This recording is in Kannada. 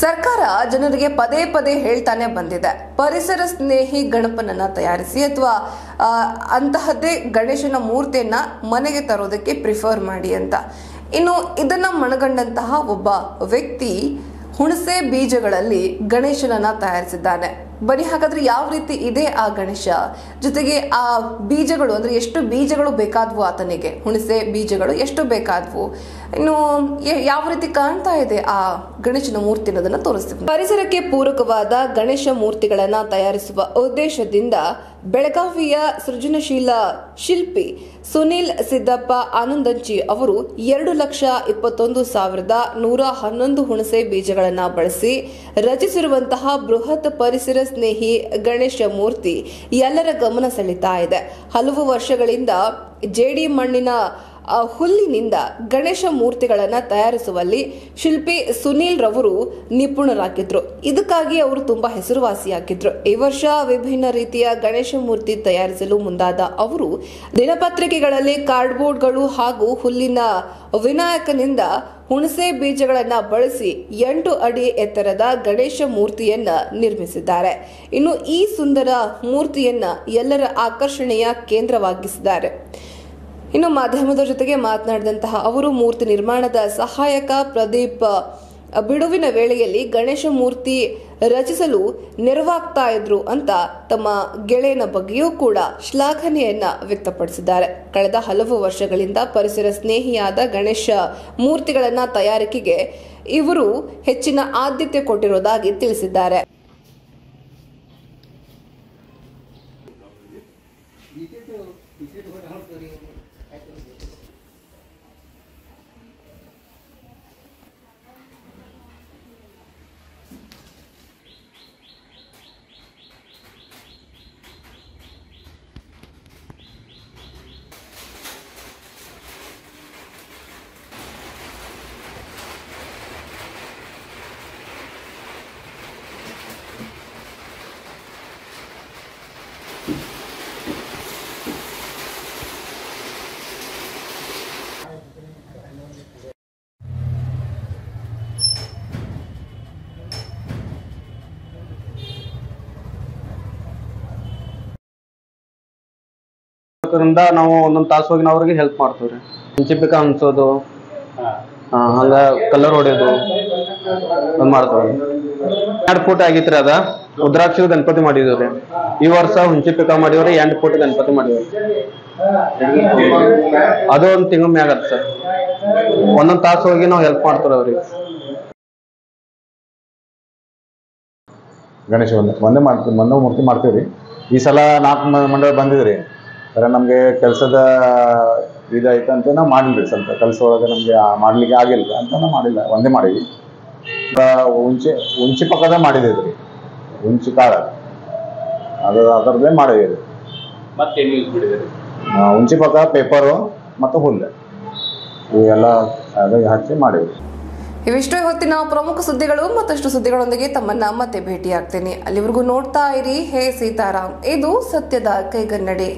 ಸರ್ಕಾರ ಜನರಿಗೆ ಪದೇ ಪದೇ ಹೇಳ್ತಾನೆ ಬಂದಿದೆ ಪರಿಸರ ಸ್ನೇಹಿ ಗಣಪನನ್ನ ತಯಾರಿಸಿ ಅಥವಾ ಅಂತಹದ್ದೇ ಗಣೇಶನ ಮೂರ್ತಿಯನ್ನ ಮನೆಗೆ ತರೋದಕ್ಕೆ ಪ್ರಿಫರ್ ಮಾಡಿ ಅಂತ ಇನ್ನು ಇದನ್ನ ಮನಗಂಡಂತಹ ಒಬ್ಬ ವ್ಯಕ್ತಿ ಹುಣಸೆ ಬೀಜಗಳಲ್ಲಿ ಗಣೇಶನನ್ನ ತಯಾರಿಸಿದ್ದಾನೆ ಬನ್ನಿ ಹಾಗಾದ್ರೆ ಯಾವ ರೀತಿ ಇದೆ ಆ ಗಣೇಶ ಜೊತೆಗೆ ಆ ಬೀಜಗಳು ಅಂದ್ರೆ ಎಷ್ಟು ಬೀಜಗಳು ಬೇಕಾದ್ವು ಆತನಿಗೆ ಹುಣಸೆ ಬೀಜಗಳು ಎಷ್ಟು ಬೇಕಾದ್ವು ಇನ್ನು ಯ- ಯಾವ ರೀತಿ ಕಾಣ್ತಾ ಇದೆ ಆ ಗಣೇಶನ ಮೂರ್ತಿ ಅನ್ನೋದನ್ನ ತೋರಿಸ್ತೀವಿ ಪರಿಸರಕ್ಕೆ ಪೂರಕವಾದ ಗಣೇಶ ಮೂರ್ತಿಗಳನ್ನ ತಯಾರಿಸುವ ಉದ್ದೇಶದಿಂದ ಬೆಳಗಾವಿಯ ಸೃಜನಶೀಲ ಶಿಲ್ಪಿ ಸುನಿಲ್ ಸಿದ್ದಪ್ಪ ಆನಂದಂಚಿ ಅವರು ಎರಡು ಲಕ್ಷ ಇಪ್ಪತ್ತೊಂದು ಸಾವಿರದ ನೂರ ಹನ್ನೊಂದು ಹುಣಸೆ ಬೀಜಗಳನ್ನ ಬಳಸಿ ರಚಿಸಿರುವಂತಹ ಬೃಹತ್ ಪರಿಸರ ಸ್ನೇಹಿ ಗಣೇಶ ಮೂರ್ತಿ ಎಲ್ಲರ ಗಮನ ಸೆಳೀತಾ ಇದೆ ಹಲವು ವರ್ಷಗಳಿಂದ ಜೇಡಿ ಮಣ್ಣಿನ ಆ, ಹುಲ್ಲಿನಿಂದ ಗಣೇಶ ಮೂರ್ತಿಗಳನ್ನ ತಯಾರಿಸುವಲ್ಲಿ ಶಿಲ್ಪಿ ಸುನೀಲ್ ರವರು ನಿಪುಣರಾಗಿದ್ರು ಇದಕ್ಕಾಗಿ ಅವರು ತುಂಬಾ ಹೆಸರುವಾಸಿಯಾಗಿದ್ರು ಈ ವರ್ಷ ವಿಭಿನ್ನ ರೀತಿಯ ಗಣೇಶ ಮೂರ್ತಿ ತಯಾರಿಸಲು ಮುಂದಾದ ಅವರು ದಿನಪತ್ರಿಕೆಗಳಲ್ಲಿ ಕಾರ್ಡ್ಬೋರ್ಡ್ಗಳು ಹಾಗೂ ಹುಲ್ಲಿನ ವಿನಾಯಕನಿಂದ ಹುಣಸೆ ಬೀಜಗಳನ್ನ ಬಳಸಿ ಎಂಟು ಅಡಿ ಎತ್ತರದ ಗಣೇಶ ಮೂರ್ತಿಯನ್ನ ನಿರ್ಮಿಸಿದ್ದಾರೆ ಇನ್ನು ಈ ಸುಂದರ ಮೂರ್ತಿಯನ್ನ ಎಲ್ಲರ ಆಕರ್ಷಣೆಯ ಕೇಂದ್ರವಾಗಿಸಿದ್ದಾರೆ ಇನ್ನು ಮಾಧ್ಯಮದ ಜೊತೆಗೆ ಮಾತನಾಡಿದಂತಹ ಅವರು ಮೂರ್ತಿ ನಿರ್ಮಾಣದ ಸಹಾಯಕ ಪ್ರದೀಪ್ ಅ, ಬಿಡುವಿನ ವೇಳೆಯಲ್ಲಿ ಗಣೇಶ ಮೂರ್ತಿ ರಚಿಸಲು ನೆರವಾಗ್ತಾ ಇದ್ರು ಅಂತ ತಮ್ಮ ಗೆಳೆಯನ ಬಗ್ಗೆಯೂ ಕೂಡ ಶ್ಲಾಘನೆಯನ್ನ ವ್ಯಕ್ತಪಡಿಸಿದ್ದಾರೆ ಕಳೆದ ಹಲವು ವರ್ಷಗಳಿಂದ ಪರಿಸರ ಸ್ನೇಹಿಯಾದ ಗಣೇಶ ಮೂರ್ತಿಗಳನ್ನ ತಯಾರಿಕೆಗೆ ಇವರು ಹೆಚ್ಚಿನ ಆದ್ಯತೆ ಕೊಟ್ಟಿರುವುದಾಗಿ ತಿಳಿಸಿದ್ದಾರೆ ಅದರಿಂದ ನಾವು ಒಂದೊಂದು ತಾಸು ಹೋಗಿ ನಾವು ಅವ್ರಿಗೆ ಹೆಲ್ಪ್ ಮಾಡ್ತೀವಿ ರೀ ಹಂಚಿಪಿಕ ಹಂಚೋದು ಹಾ, ಹಂಗ ಕಲರ್ ಹೊಡೆಯೋದು ಒಂದ್ ಮಾಡ್ತೇವೆ ಎರಡು ಫೂಟ್ ಆಗಿತ್ರಿ ಅದ ರುದ್ರಾಕ್ಷದ ಗಣಪತಿ ಮಾಡಿದ್ವಿ ರೀ ಈ ವರ್ಷ ಹುಂಚಿ ಪಿಕ ಮಾಡಿವ್ರಿ ಎಂಟು ಫೂಟ್ ಗಣಪತಿ ಮಾಡಿವ್ರಿ ಅದು ಒಂದ್ ತಿಂಗಳ ಮ್ಯಾಗ ಅದ ಸರ್ ಒಂದೊಂದ್ ತಾಸು ಹೋಗಿ ನಾವು ಹೆಲ್ಪ್ ಮಾಡ್ತೀವಿ ಅವ್ರಿಗೆ ಗಣೇಶ ಒಂದೇ ಒಂದೇ ಮಾಡ್ತೀವಿ ಒಂದೇ ಮೂರ್ತಿ ಮಾಡ್ತೀವಿ ರೀ ಈ ಸಲ ನಾಲ್ಕು ಮ- ಮಂಡಳ ಬಂದಿದ್ರಿ ಸರ ನಮಗೆ ಕೆಲಸದ ಇದಾಯ್ತು ಅಂತ ನಾವು ಮಾಡಿಲ್ರಿ ಸ್ವಲ್ಪ ಕೆಲಸ ಒಳಗೆ ನಮಗೆ ಮಾಡ್ಲಿಕ್ಕೆ ಆಗಿಲ್ಲ ಅಂತ ನಾವು ಮಾಡಿಲ್ಲ ಒಂದೇ ಮಾಡೀವಿ ಈಗ ಉಂಚೆ ಉಂಚಿ ಪಕ್ಕದ ಮಾಡಿದ್ದೀವಿ ಉಂಚಿ ಕಾಳ ಅದು ಅದರದ್ದೇ ಮಾಡಿದ್ದೀವಿ ಮತ್ತೇನು ಯೂಸ್ ಮಾಡಿದ್ದೀರಿ ಆ, ಉಂಚಿ ಪಕ್ಕ ಪೇಪರು ಮತ್ತು ಹುಲ್ಲು ಇವೆಲ್ಲ ಅದು ಹಚ್ಚಿ ಮಾಡೀವಿ ಇವಿಷ್ಟೇ ಹೊತ್ತಿನ ಪ್ರಮುಖ ಸುದ್ದಿಗಳು ಮತ್ತಷ್ಟು ಸುದ್ದಿಗಳೊಂದಿಗೆ ತಮ್ಮನ್ನ ಮತ್ತೆ ಭೇಟಿಯಾಗ್ತೇನೆ ಅಲ್ಲಿವರೆಗೂ ನೋಡ್ತಾ ಇರಿ ಹೇ ಸೀತಾರಾಮ್ ಇದು ಸತ್ಯದ ಕೈಗನ್ನಡಿ